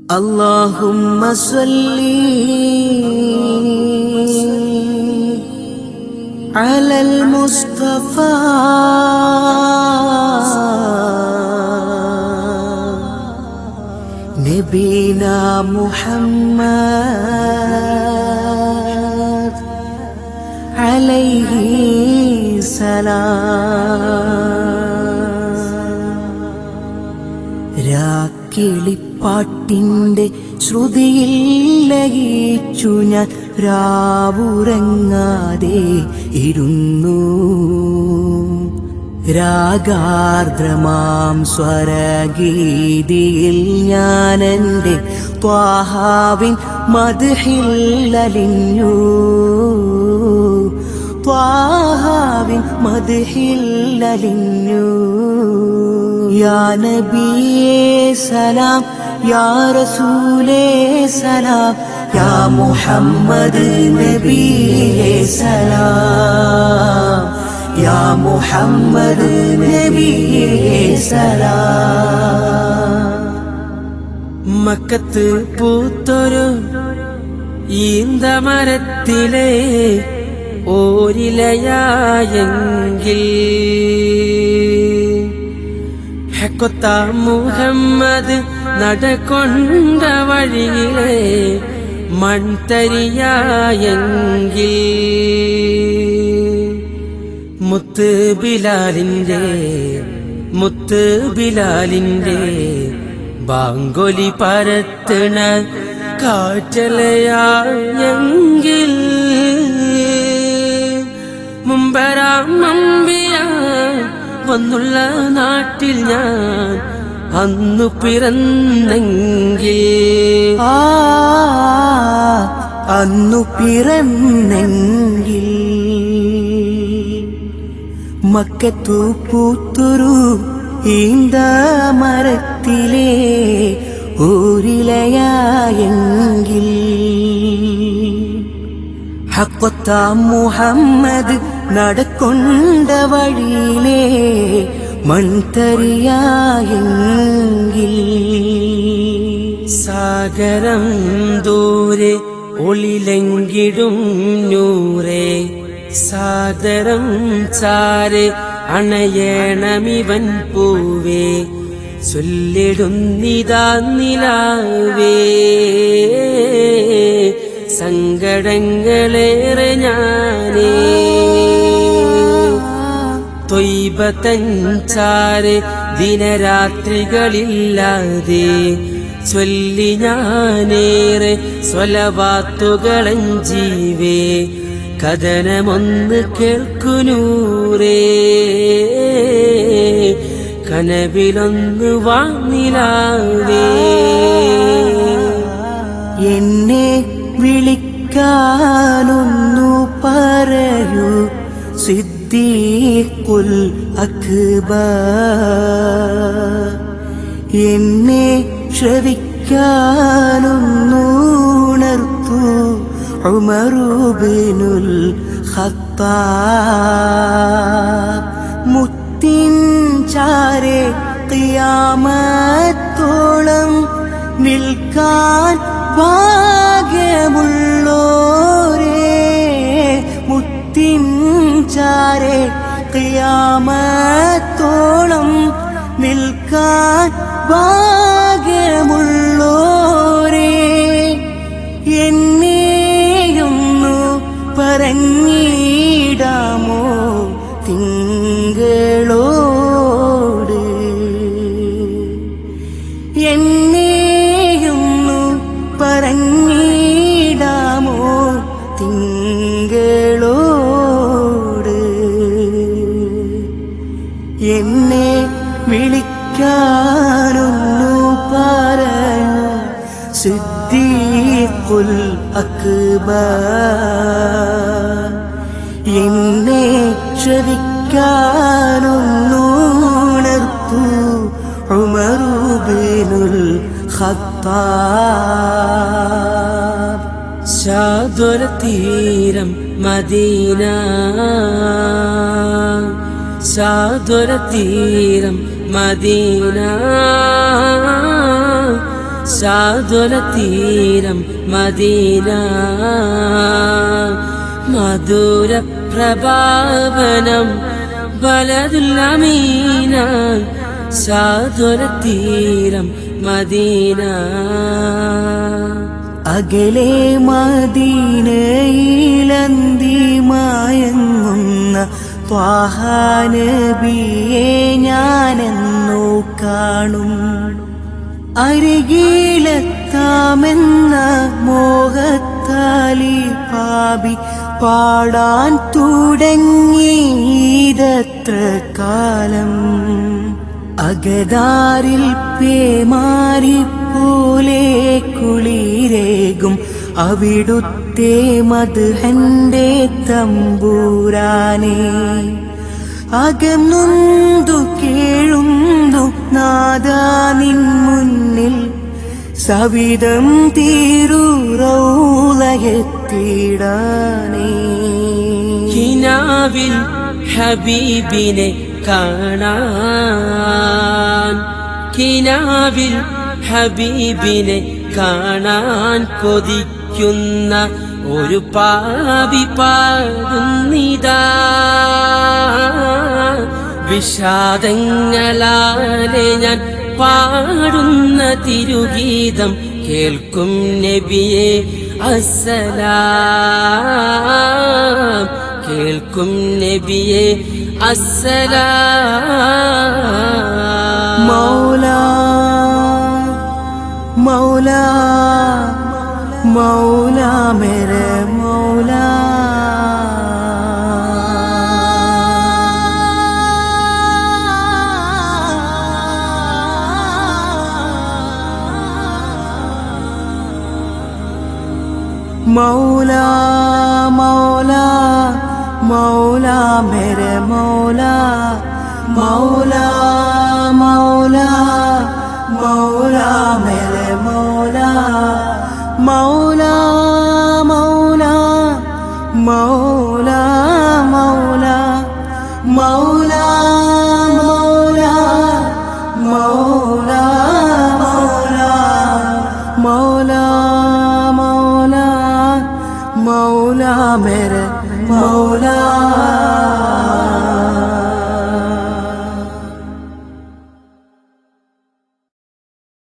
اللهم صل على المصطفى نبينا محمد عليه سلام രാക്കിളിപ്പാട്ടിൻ്റെ ശ്രുതിയിൽ ലയിച്ചു ഞാൻ രാവുറങ്ങാതെ ഇരുന്നു രാഗാർദ്രമാം സ്വരഗീതിയിൽ ഞാൻ എൻ്റെ ത്വാഹാവിൻ മധുഹില്ലലിഞ്ഞു ത്വാഹാവിൻ മധുഹില്ലലിഞ്ഞു യാ നബിയേ സലാം യാ റസൂലേ സലാം യാ മുഹമ്മദ് നബിയേ സലാം യാ മുഹമ്മദ് നബിയേ സലാം മക്കത്ത് പൂത്തൊരു ഈന്തമരത്തിലെ ഓരിലയായെങ്കിൽ ഹെക്കൊത്ത മുഹമ്മദ് നടക്കൊണ്ട വഴിയിലെ മൺതരിയായെങ്കിൽ മുത്ത് ബിലാലിന്റെ മുത്ത് ബിലാലിന്റെ ബാങ്കൊലി പരത്തണ കാറ്റലയായെങ്കിൽ മുമ്പരാം നമ്പിയ വന്നുള്ള നാട്ടിൽ ഞാൻ അന്നു പിറന്നെങ്കിൽ ആ അന്നു പിറന്നെങ്കിൽ മക്കത്തു പൂത്തൊരു ഈന്ത മരത്തിലെ ഊരിലയായെങ്കിൽ ഹക്കൊത്ത മുഹമ്മദ് നടക്കൊണ്ട വഴിയിലെ മൺതരിയായെങ്കിൽ സാഗരം ദൂരെ ഒളിലെങ്കിടും നൂറെ സാദരം ചാരെ അണയണമിവൻ പൂവേ ചൊല്ലിടുന്നിതാ നിലാവേ സങ്കടങ്ങളേറെ ഞാനേ തൊയ്ബത്തഞ്ചാറ് ദിനരാത്രികളില്ലാതെ ചൊല്ലി ഞാനേറെ സ്വലവാത്തുകളഞ്ചീവേ കഥനമൊന്ന് കേൾക്കുനൂറേ കനവിലൊന്ന് വാങ്ങിലാവേ എന്നെ വിളിക്കാനൊന്നു പറയൂ സിദ്ദീഖുൽ അക്ബർ എന്നെ ശ്രവിക്കാനൊന്നുണർത്തു ഉമറുബിനുൽ ഖത്താബ് മുത്തിൻ ചാരെ ഖിയാമത്തോളം നിൽക്കാൻ ഭാഗ്യമുള്ളോരേ മുത്തിൻ ചാരെ ഖിയാമത്തോളം നിൽക്കാൻ ഭാഗ്യമുള്ളോരേ എന്നെയൊന്നു പറഞ്ഞിടാമോ തിങ്കളോട് എന്നെയൊന്നു പറഞ്ഞിടാമോ തിങ്കളോട് എന്നെ വിളിക്കാനൊന്നു പറയൂ സിദ്ദീഖുൽ അക്ബർ എന്നെ ശ്രവിക്കാനൊന്നുണർത്തു ഉമറുബിനുൽ ഖത്താബ് ശാദ്വര തീരം മദീന ശാദ്വര തീരം മദീന സാധുല തീരം മദീന മധുര പ്രഭാവനം ബലതുല്ലമീന സാധുല തീരം മദീന അകലെ മദീനയിലന്തി മയങ്ങുന്ന ത്വാഹാനബിയെ ഞാനെന്നു കാണും അരികിലെത്താമെന്ന മോഹത്താലി പാപി പാടാൻ തുടങ്ങിയതത്ര കാലം അകതാരിൽ പേമാരി പോലെ കുളിരേകും അവിടുത്തെ മധുഹന്റെ തമ്പൂരാനേ അകന്നുന്തു കേഴുന്നു നാദാ നിൻ മുന്നിൽ സവിധം തീരുറൗലയെത്തിടാനേ കിനാവിൽ ഹബീബിനെ കാണാൻ കിനാവിൽ ഹബീബിനെ കാണാൻ കൊതിക്കുന്ന ഒരു പാവി പാടുന്നിതാ വിഷാദങ്ങളാലെ ഞാൻ പാടുന്ന തിരുഗീതം കേൾക്കും നബിയെ അസ്സലാം കേൾക്കും നബിയെ അസ്സലാം മൗലാ മൗലാ മൗലാ മേരെ മൗലാ മൗലാ മൗലാ മൗലാ മേരെ മൗലാ മൗലാ മൗലാ മൗലാ മേരെ മൗലാ മൗലാ മൗലാ മൗലാ മൗലാ മൗലാ മൗലാ മൗലാ മൗലാ മൗലാ മൗലാ മൗലാ മേരെ മൗലാ